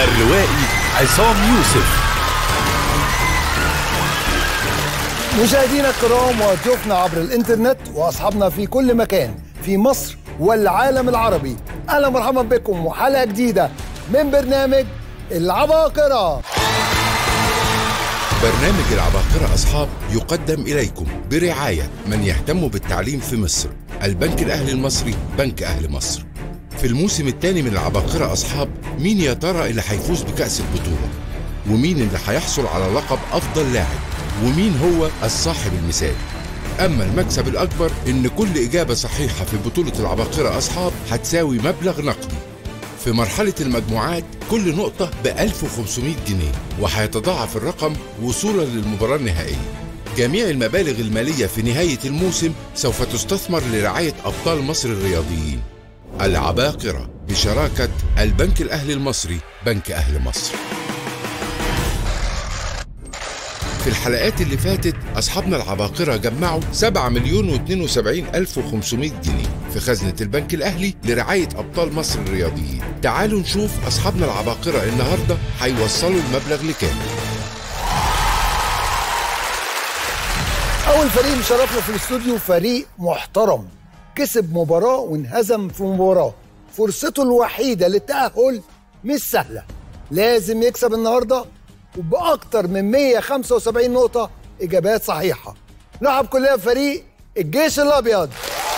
الروائي عصام يوسف مشاهدينا الكرام وضيوفنا عبر الانترنت واصحابنا في كل مكان في مصر والعالم العربي اهلا ومرحبا بكم وحلقه جديده من برنامج العباقره برنامج العباقرة أصحاب يقدم إليكم برعاية من يهتم بالتعليم في مصر البنك الأهلي المصري بنك أهل مصر في الموسم الثاني من العباقرة أصحاب مين يا ترى اللي هيفوز بكأس البطولة ومين اللي هيحصل على لقب أفضل لاعب ومين هو الصاحب المثالي أما المكسب الأكبر إن كل إجابة صحيحة في بطولة العباقرة أصحاب هتساوي مبلغ نقدي في مرحلة المجموعات كل نقطة ب 1500 جنيه وهيتضاعف الرقم وصولا للمباراة النهائية جميع المبالغ المالية في نهاية الموسم سوف تستثمر لرعاية أبطال مصر الرياضيين العباقرة بشراكة البنك الأهلي المصري بنك أهل مصر في الحلقات اللي فاتت أصحابنا العباقرة جمعوا 7 مليون و72 ألف و500 جنيه في خزنة البنك الأهلي لرعاية أبطال مصر الرياضيين تعالوا نشوف أصحابنا العباقرة النهاردة هيوصلوا المبلغ لكام اول فريق مشرفنا في الاستوديو فريق محترم كسب مباراه وانهزم في مباراه فرصته الوحيده للتاهل مش سهله لازم يكسب النهارده وباكتر من 175 نقطه اجابات صحيحه نلعب كلنا فريق الجيش الابيض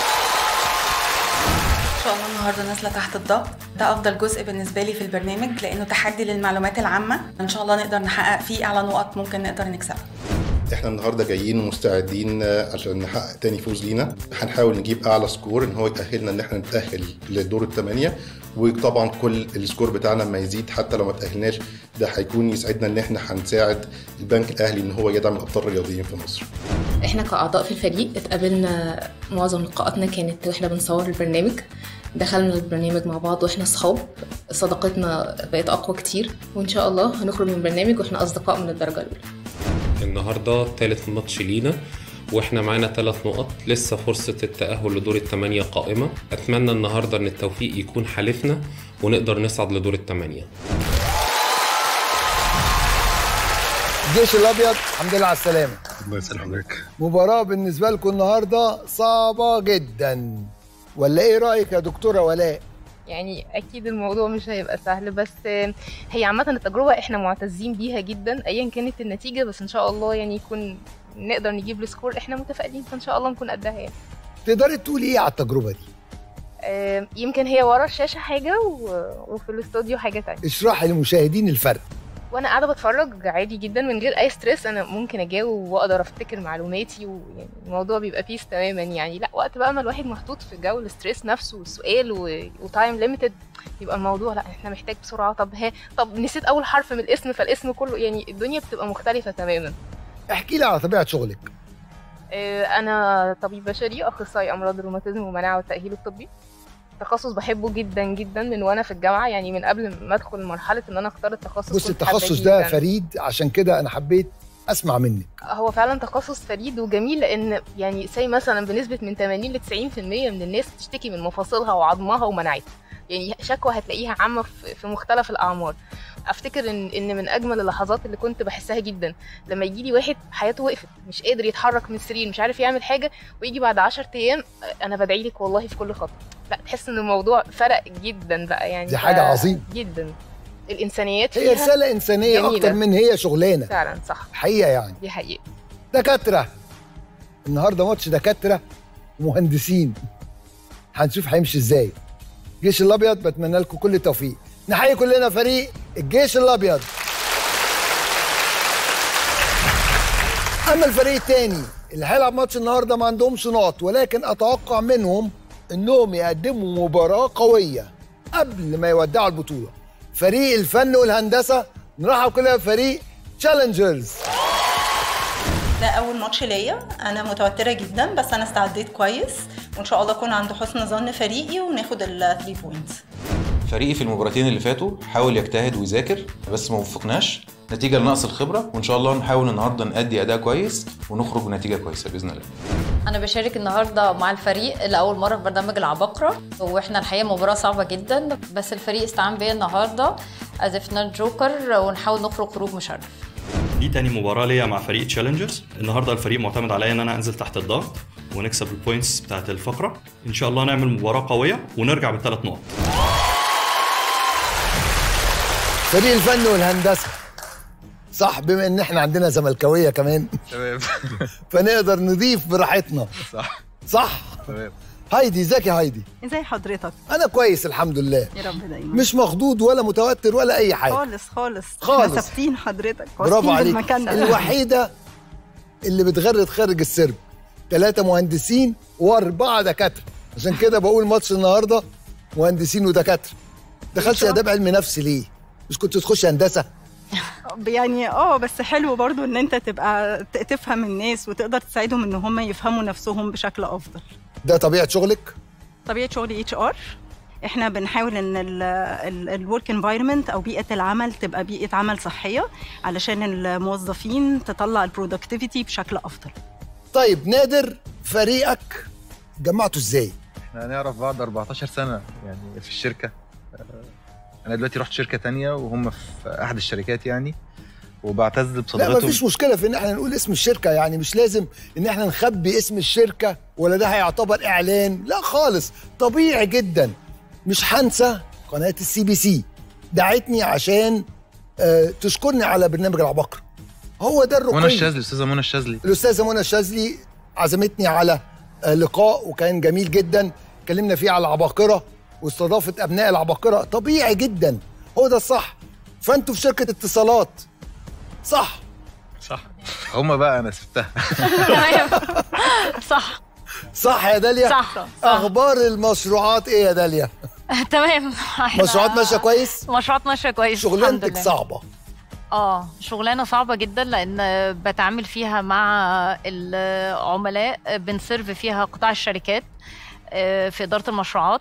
ان شاء الله النهارده نازله تحت الضغط ده افضل جزء بالنسبه لي في البرنامج لانه تحدي للمعلومات العامه ان شاء الله نقدر نحقق فيه اعلى نقط ممكن نقدر نكسبها احنا النهارده جايين مستعدين عشان نحقق تاني فوز لينا هنحاول نجيب اعلى سكور ان هو يتاهلنا ان احنا نتاهل لدور الثمانيه وطبعا كل السكور بتاعنا ما يزيد حتى لو ما تاهلناش ده هيكون يسعدنا ان احنا هنساعد البنك الاهلي ان هو يدعم الابطال الرياضيين في مصر احنا كأعضاء في الفريق اتقابلنا معظم لقاءاتنا كانت واحنا بنصور البرنامج دخلنا البرنامج مع بعض واحنا صحاب صداقتنا بقت اقوى كتير وان شاء الله هنخرج من البرنامج واحنا اصدقاء من الدرجه الاولى النهارده تالت ماتش لينا واحنا معانا ثلاث نقط لسه فرصة التأهل لدور الثمانية قائمة أتمنى النهاردة إن التوفيق يكون حالفنا ونقدر نصعد لدور الثمانية الجيش الابيض الحمد لله على السلامه الله يسلم حضرتك مباراه بالنسبه لكم النهارده صعبه جدا ولا ايه رايك يا دكتوره ولاء يعني اكيد الموضوع مش هيبقى سهل بس هي عامه التجربه احنا معتزين بيها جدا ايا كانت النتيجه بس ان شاء الله يعني يكون نقدر نجيب السكور احنا متفائلين فان شاء الله نكون قدها يعني تقدري تقولي ايه على التجربه دي آه، يمكن هي ورا الشاشه حاجه و... وفي الاستوديو حاجه تانية اشرحي للمشاهدين الفرق وانا قاعده بتفرج عادي جدا من غير اي ستريس انا ممكن اجاوب واقدر افتكر معلوماتي ويعني الموضوع بيبقى بيس تماما يعني لا وقت بقى ما الواحد محطوط في جو الستريس نفسه والسؤال و... وتايم ليميتد يبقى الموضوع لا احنا محتاج بسرعه طب ها طب نسيت اول حرف من الاسم فالاسم كله يعني الدنيا بتبقى مختلفه تماما احكي لي على طبيعه شغلك آه، انا طبيب بشري اخصائي امراض الروماتيزم والمناعه والتاهيل الطبي تخصص بحبه جدا جدا من وانا في الجامعه يعني من قبل ما ادخل مرحله ان انا اختار التخصص بص كنت حابة التخصص ده جداً. فريد عشان كده انا حبيت اسمع منك هو فعلا تخصص فريد وجميل لان يعني زي مثلا بنسبه من 80 ل 90% من الناس بتشتكي من مفاصلها وعظمها ومناعتها يعني شكوى هتلاقيها عامه في في مختلف الاعمار افتكر ان ان من اجمل اللحظات اللي كنت بحسها جدا لما يجي لي واحد حياته وقفت مش قادر يتحرك من السرير مش عارف يعمل حاجه ويجي بعد 10 ايام انا بدعي لك والله في كل خطوه لا تحس ان الموضوع فرق جدا بقى يعني دي حاجة عظيمة. جدا الانسانيات هي فيها رساله انسانيه جميلة. اكتر من هي شغلانه فعلا صح حقيقه يعني دي حقيقه دكاتره النهارده ماتش دكاتره ومهندسين هنشوف هيمشي ازاي الجيش الابيض بتمنى لكم كل التوفيق نحيي كلنا فريق الجيش الابيض اما الفريق الثاني اللي هيلعب ماتش النهارده ما عندهمش نقط ولكن اتوقع منهم انهم يقدموا مباراه قويه قبل ما يودعوا البطوله فريق الفن والهندسه نرحب كلنا بفريق تشالنجرز ده اول ماتش ليا انا متوتره جدا بس انا استعديت كويس وان شاء الله اكون عند حسن ظن فريقي وناخد ال 3 بوينتس فريقي في المباراتين اللي فاتوا حاول يجتهد ويذاكر بس ما وفقناش نتيجه لنقص الخبره وان شاء الله نحاول النهارده نأدي اداء كويس ونخرج بنتيجه كويسه باذن الله انا بشارك النهارده مع الفريق لاول مره في برنامج العباقره واحنا الحقيقه مباراه صعبه جدا بس الفريق استعان بيا النهارده ازفنا جوكر ونحاول نخرج خروج مشرف دي تاني مباراة ليا مع فريق تشالنجرز النهارده الفريق معتمد عليا ان انا انزل تحت الضغط ونكسب البوينتس بتاعت الفقرة ان شاء الله نعمل مباراة قوية ونرجع بالثلاث نقط فريق الفن والهندسه صح بما ان احنا عندنا زملكاويه كمان تمام فنقدر نضيف براحتنا صح صح تمام هايدي ازيك يا هايدي ازي حضرتك انا كويس الحمد لله يا رب دايما مش مخضوض ولا متوتر ولا اي حاجه خالص خالص خالص. احنا ثابتين حضرتك برافو واثقين عليك بالمكان ده. الوحيده اللي بتغرد خارج السرب ثلاثه مهندسين واربعه دكاتره عشان كده بقول ماتش النهارده مهندسين ودكاتره دخلت اداب علم نفس ليه مش كنت تخش هندسه يعني اه بس حلو برضو ان انت تبقى ت- تفهم الناس وتقدر تساعدهم ان هم يفهموا نفسهم بشكل افضل ده طبيعه شغلك طبيعه شغلي اتش ار احنا بنحاول ان الورك انفايرمنت او بيئه العمل تبقى بيئه عمل صحيه علشان الموظفين تطلع البرودكتيفيتي بشكل افضل طيب نادر فريقك جمعته ازاي احنا هنعرف بعض 14 سنة يعني في الشركة آه، انا دلوقتي رحت شركة تانية وهم في احد الشركات يعني وبعتز لا بصداقتهم مفيش مشكله في ان احنا نقول اسم الشركه يعني مش لازم ان احنا نخبي اسم الشركه ولا ده هيعتبر اعلان لا خالص طبيعي جدا مش هنسى قناه السي بي سي دعتني عشان آه تشكرني على برنامج العباقره هو ده الرقي منى الشاذلي استاذة منى الشاذلي الاستاذه منى الشاذلي عزمتني على آه، لقاء وكان جميل جدا اتكلمنا فيه على العباقره واستضافه ابناء العباقره طبيعي جدا هو ده الصح فانتوا في شركه اتصالات صح صح هما بقى انا سبتها صح صح يا داليا صح، صح. اخبار المشروعات ايه يا داليا تمام إحنا- مشروعات ماشيه كويس مشروعات ماشيه كويس الحمد شغلانتك لله. صعبه اه شغلانه صعبه جدا لان بتعامل فيها مع العملاء بنسيرف فيها قطاع الشركات آه، في اداره المشروعات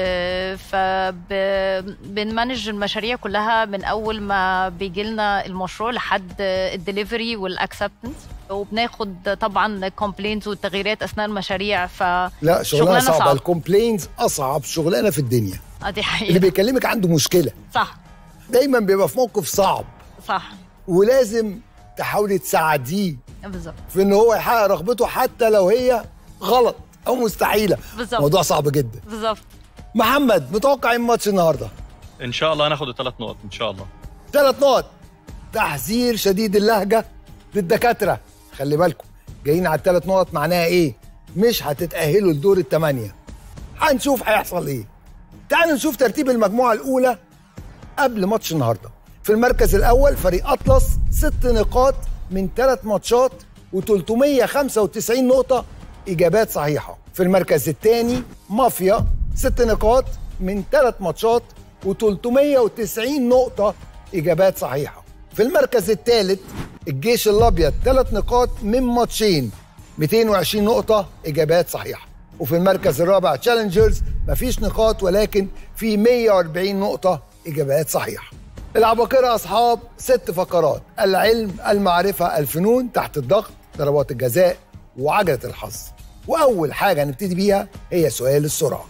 فبنمانج المشاريع كلها من اول ما بيجي لنا المشروع لحد الدليفري والاكسبتنس وبناخد طبعا كومبلينز والتغييرات اثناء المشاريع ف لا شغلانه صعبه الكومبلينز اصعب شغلانه في الدنيا آه، دي اللي حقيقه بيكلمك عنده مشكله صح دايما بيبقى في موقف صعب صح ولازم تحاولي تساعديه بالظبط في ان هو يحقق رغبته حتى لو هي غلط او مستحيله بالظبط. موضوع صعب جدا بالظبط محمد متوقع ايه من ماتش النهارده ان شاء الله هناخد الثلاث نقط ان شاء الله ثلاث نقط تحذير شديد اللهجه للدكاتره خلي بالكم جايين على الثلاث نقط معناها ايه مش هتتاهلوا لدور الثمانيه هنشوف هيحصل ايه تعالوا نشوف ترتيب المجموعه الاولى قبل ماتش النهارده في المركز الاول فريق اطلس ست نقاط من ثلاث ماتشات و395 نقطه اجابات صحيحه في المركز الثاني مافيا ست نقاط من ثلاث ماتشات و390 نقطه اجابات صحيحه في المركز الثالث الجيش الابيض ثلاث نقاط من ماتشين 220 نقطه اجابات صحيحه وفي المركز الرابع تشالنجرز مفيش نقاط ولكن في 140 نقطه اجابات صحيحه العباقرة أصحاب ست فقرات العلم المعرفة الفنون تحت الضغط ضربات الجزاء وعجلة الحظ وأول حاجة نبتدي بيها هي سؤال السرعة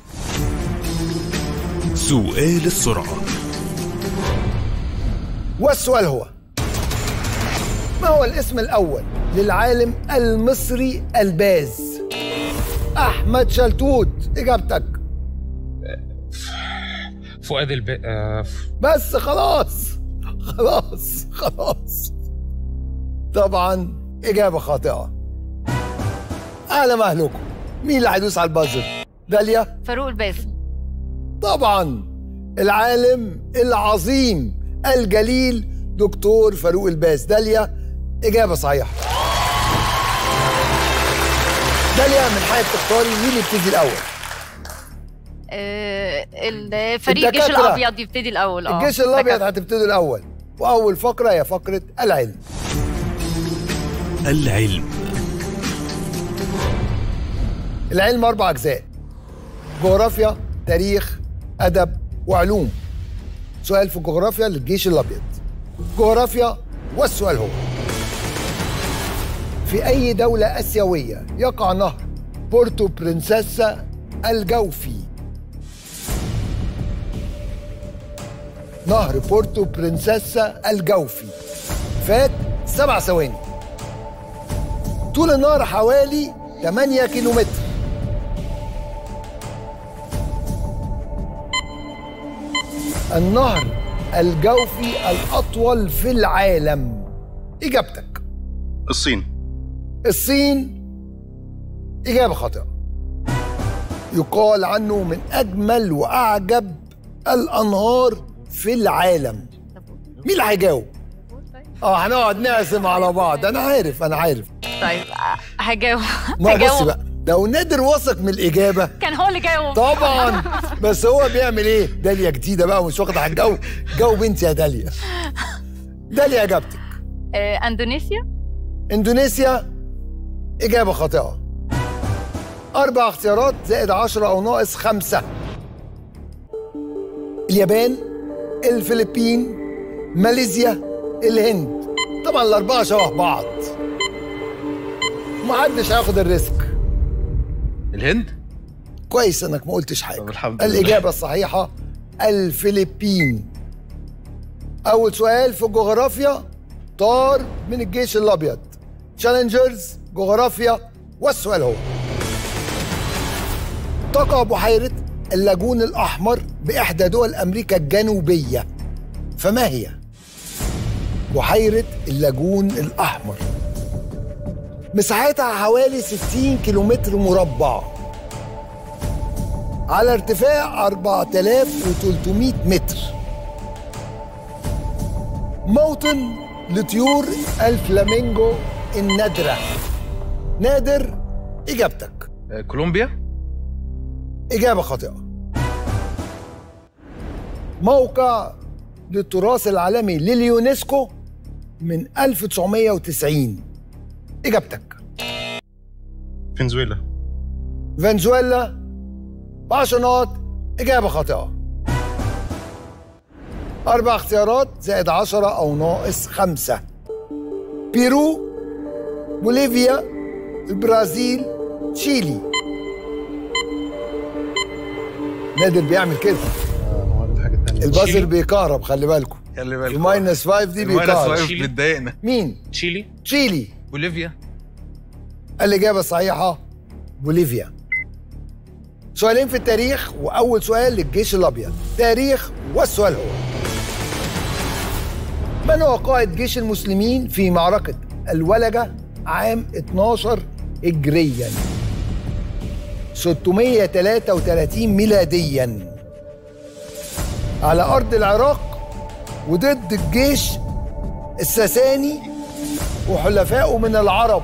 سؤال السرعة والسؤال هو ما هو الاسم الأول للعالم المصري الباز أحمد شلتوت إجابتك فؤاد الب آه، ف- بس خلاص خلاص خلاص طبعا إجابة خاطئة أهلا مهلكم مين اللي هيدوس على البازر؟ داليا فاروق الباز طبعا العالم العظيم الجليل دكتور فاروق الباز داليا إجابة صحيحة داليا من حقك تختاري مين اللي يبتدي الأول آه، الفريق الجيش الدكاترة. الابيض يبتدي الاول اه الجيش الأبيض هتبتدي الأول وأول فقرة هي فقرة العلم العلم العلم أربع أجزاء جغرافيا تاريخ أدب وعلوم سؤال في الجغرافيا للجيش الأبيض جغرافيا والسؤال هو في أي دولة آسيوية يقع نهر بورتو برنسيسا الجوفي نهر بورتو برنسيسا الجوفي فات سبع ثواني طول النهر حوالي 8 كيلومتر النهر الجوفي الأطول في العالم إجابتك الصين الصين إجابة خاطئة يقال عنه من أجمل وأعجب الأنهار في العالم مين اللي هيجاوب؟ اه هنقعد نعزم على بعض انا عارف انا عارف طيب هجاوب ما بص هجاوب بقى لو نادر واثق من الاجابه كان هو اللي جاوب طبعا بس هو بيعمل ايه داليا جديده بقى ومش واخده على الجو جاوب انت يا داليا داليا اجابتك آه، اندونيسيا اندونيسيا اجابه خاطئه اربع اختيارات زائد عشرة او ناقص خمسة اليابان الفلبين ماليزيا الهند طبعا الاربعه شبه بعض محدش هياخد الريسك الهند كويس انك ما قلتش حاجه الحمد لله. الاجابه الصحيحه الفلبين اول سؤال في الجغرافيا طار من الجيش الابيض تشالنجرز جغرافيا والسؤال هو تقع بحيره اللاجون الاحمر باحدى دول امريكا الجنوبيه فما هي بحيره اللاجون الاحمر مساحتها حوالي 60 كيلومتر مربع على ارتفاع 4300 متر موطن لطيور الفلامينجو النادرة نادر إجابتك آه، كولومبيا إجابة خاطئة موقع للتراث العالمي لليونسكو من 1990 إجابتك فنزويلا فنزويلا بعشر نقط إجابة خاطئة أربع اختيارات زائد عشرة أو ناقص خمسة بيرو بوليفيا البرازيل تشيلي نادر بيعمل كده البازر تشيلي. بيكهرب خلي بالكم خلي بالك الماينس فايف دي الماينس بيكهرب فايف بتضايقنا مين؟ تشيلي تشيلي بوليفيا الإجابة الصحيحة بوليفيا سؤالين في التاريخ وأول سؤال للجيش الأبيض تاريخ والسؤال هو من هو قائد جيش المسلمين في معركة الولجة عام 12 هجريا 633 ميلاديا على أرض العراق وضد الجيش الساساني وحلفائه من العرب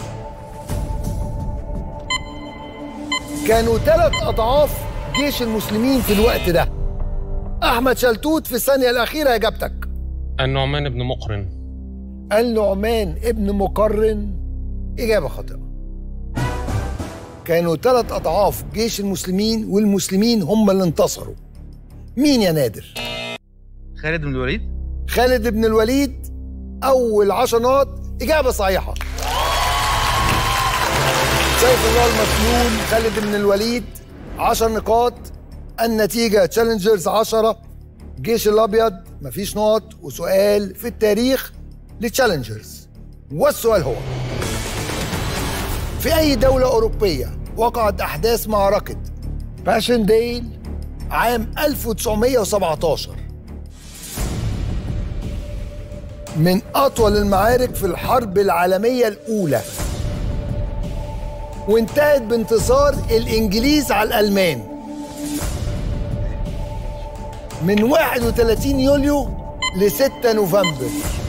كانوا ثلاث أضعاف جيش المسلمين في الوقت ده أحمد شلتوت في الثانية الأخيرة إجابتك النعمان بن مقرن النعمان ابن مقرن إجابة خاطئة كانوا ثلاث أضعاف جيش المسلمين والمسلمين هم اللي انتصروا مين يا نادر؟ خالد بن الوليد خالد بن الوليد أول عشر نقط إجابة صحيحة سيف الله المسلول خالد بن الوليد عشر نقاط النتيجة تشالنجرز عشرة جيش الأبيض مفيش نقط وسؤال في التاريخ لتشالنجرز والسؤال هو في أي دولة أوروبية وقعت أحداث معركة باشن ديل عام 1917 من أطول المعارك في الحرب العالمية الأولى وانتهت بانتصار الإنجليز على الألمان من 31 يوليو ل 6 نوفمبر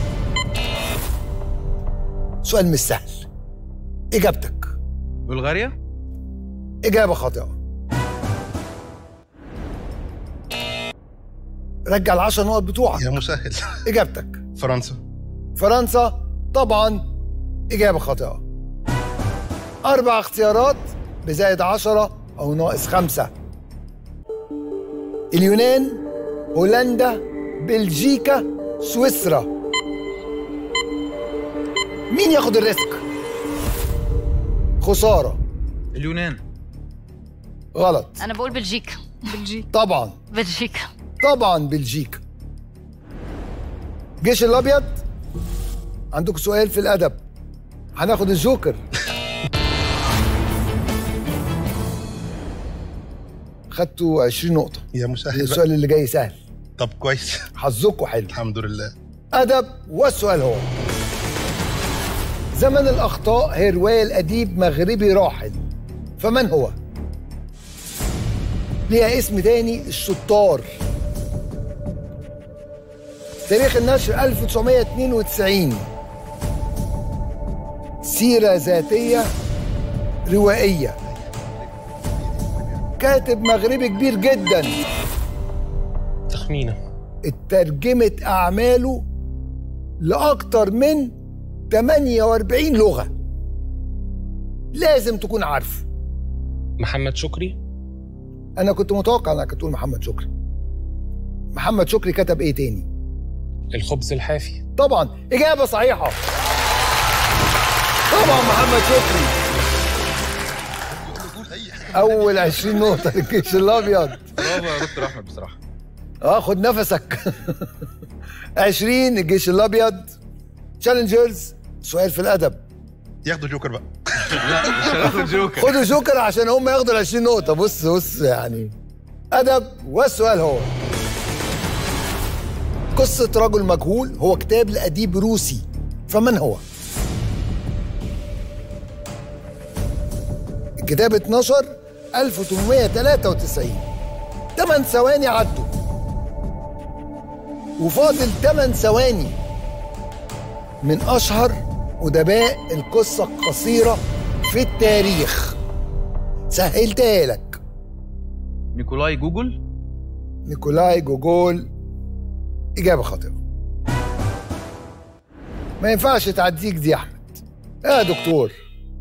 سؤال مش سهل إجابتك بلغاريا إجابة خاطئة رجع العشر نقط بتوعك يا مسهل إجابتك فرنسا فرنسا طبعا إجابة خاطئة أربع اختيارات بزائد عشرة أو ناقص خمسة اليونان هولندا بلجيكا سويسرا مين ياخد الريسك خساره اليونان غلط انا بقول بلجيكا بلجيكا طبعا بلجيكا طبعا بلجيكا جيش الابيض عندكم سؤال في الادب هناخد الجوكر خدتوا 20 نقطة يا مسهل السؤال اللي جاي سهل طب كويس حظكم حلو الحمد لله أدب والسؤال هو زمن الأخطاء هي رواية الأديب مغربي راحل فمن هو؟ ليها اسم تاني الشطار تاريخ النشر 1992 سيرة ذاتية روائية كاتب مغربي كبير جدا تخمينه اترجمت أعماله لأكتر من 48 لغة لازم تكون عارفه محمد شكري أنا كنت متوقع إنك تقول محمد شكري محمد شكري كتب إيه تاني؟ الخبز الحافي طبعا إجابة صحيحة طبعا محمد شكري أول 20 نقطة للجيش الأبيض برافو يا دكتور احمد بصراحه اه خد نفسك 20 الجيش الابيض تشالنجرز سؤال في الادب ياخدوا جوكر بقى لا مش هناخد جوكر خدوا جوكر عشان هم ياخدوا ال 20 نقطة بص بص يعني أدب والسؤال هو قصة رجل مجهول هو كتاب لأديب روسي فمن هو؟ الكتاب اتنشر 1893 8 ثواني عدوا وفاضل 8 ثواني من أشهر أدباء القصة القصيرة في التاريخ سهلتها لك نيكولاي جوجل نيكولاي جوجول إجابة خاطئة ما ينفعش تعديك دي يا أحمد يا دكتور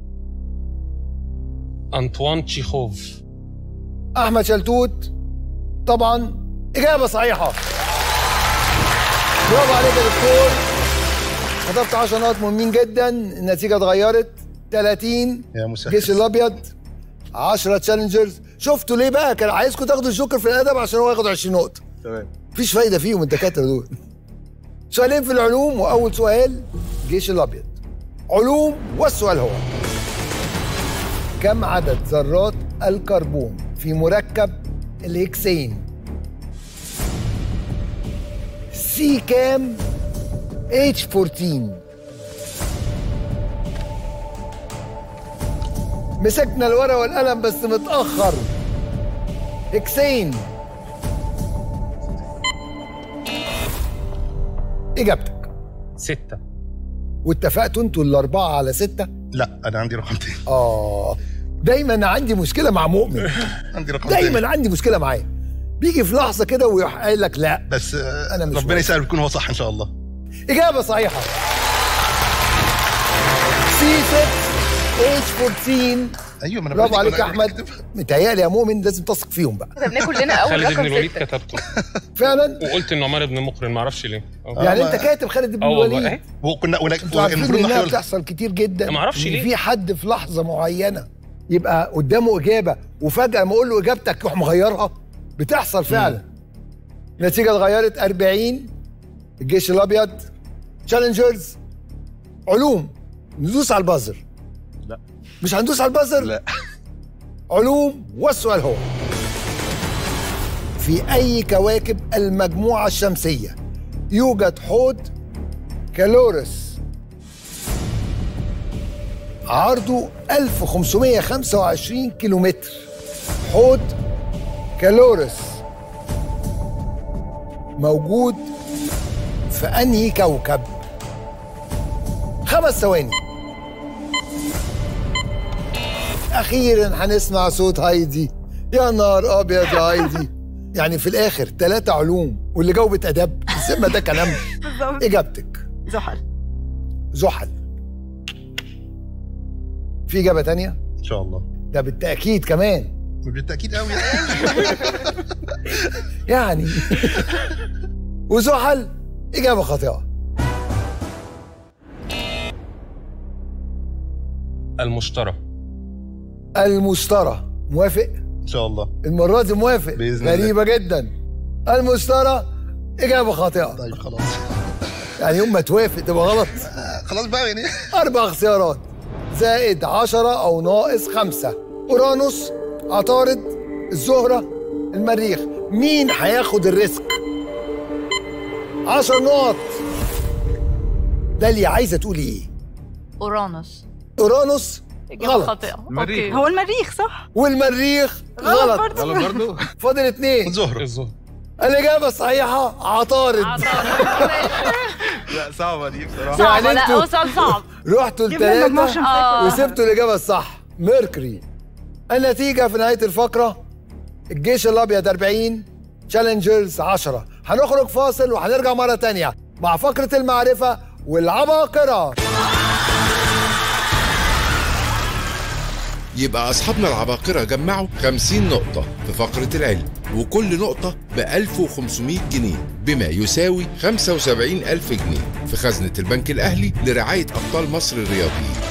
أنطوان تشيخوف أحمد شلتوت طبعا إجابة صحيحة برافو عليك يا دكتور خطفت 10 نقط مهمين جدا النتيجة اتغيرت 30 يا مسهل جيش الأبيض 10 تشالنجرز شفتوا ليه بقى كان عايزكم تاخدوا الجوكر في الأدب عشان هو ياخد 20 نقطة تمام مفيش فايدة فيهم الدكاترة دول سؤالين في العلوم وأول سؤال جيش الأبيض علوم والسؤال هو كم عدد ذرات الكربون في مركب الهكسين سي كام اتش 14 مسكنا الورقة والقلم بس متأخر هكسين إجابتك ستة واتفقتوا انتوا الأربعة على ستة؟ لا انا عندي رقم تاني آه دايما عندي مشكلة مع مؤمن عندي رقم تاني دايما عندي مشكلة معاه بيجي في لحظة كده ويروح قايل لك لا بس آه، أنا مش ربنا موافق. يسهل ويكون هو صح ان شاء الله إجابة صحيحة سي 6 اتش 14 ايوه ما انا برافو بقول عليك لك يا أنا احمد متهيألي يا مؤمن لازم تثق فيهم بقى كتبناه كلنا اول خالد بن رقم الوليد ستة كتبته فعلا وقلت ان عمر بن مقرن معرفش ليه آه. يعني ما- انت كاتب خالد بن اه والله الوليد اهي وكنا ولا- انتوا عارفين المفروض انها نحاول بتحصل كتير جدا ما اعرفش إن ليه. في حد في لحظه معينه يبقى قدامه اجابه وفجاه ما اقول له اجابتك يروح مغيرها بتحصل فعلا النتيجه اتغيرت 40 الجيش الابيض تشالنجرز علوم ندوس على البازر لا. مش هندوس على البازر لا علوم والسؤال هو في أي كواكب المجموعة الشمسية يوجد حوض كالورس عرضه 1525 كيلومتر حوض كالورس موجود في أنهي كوكب خمس ثواني اخيرا هنسمع صوت هايدي يا نهار ابيض يا هايدي يعني في الاخر ثلاثة علوم واللي جاوبت ادب السمة ده كلام بالظبط اجابتك زحل زحل في اجابة تانية ان شاء الله ده بالتأكيد كمان بالتاكيد قوي يعني وزحل اجابة خاطئة المشترى المشترى موافق ان شاء الله المرة دي موافق بإذن الله. غريبة جدا المشترى إجابة خاطئة طيب خلاص يعني يوم ما توافق تبقى غلط خلاص بقى يعني أربع اختيارات زائد عشرة أو ناقص خمسة أورانوس عطارد الزهرة المريخ مين هياخد الريسك؟ عشر نقط داليا عايزة تقولي إيه؟ اورانوس أورانوس إجابة غلط خاطئة المريخ. أوكي. هو المريخ صح والمريخ غلط غلط برضه. غلط برضو فاضل اتنين الزهر الزهر الإجابة الصحيحة عطارد لا صعبه دي بصراحه صعبة يعني لا انتوا- هو سؤال صعب رحتوا جبنا المجموعة التلاتة الشمسية آه. وسبتوا الإجابة الصح ميركوري النتيجة في نهاية الفقرة الجيش الأبيض 40 تشالنجرز 10 هنخرج فاصل وهنرجع مرة تانية مع فقرة المعرفة والعباقرة يبقى أصحابنا العباقرة جمعوا 50 نقطة في فقرة العلم وكل نقطة ب 1500 جنيه بما يساوي 75 ألف جنيه في خزنة البنك الأهلي لرعاية أبطال مصر الرياضيين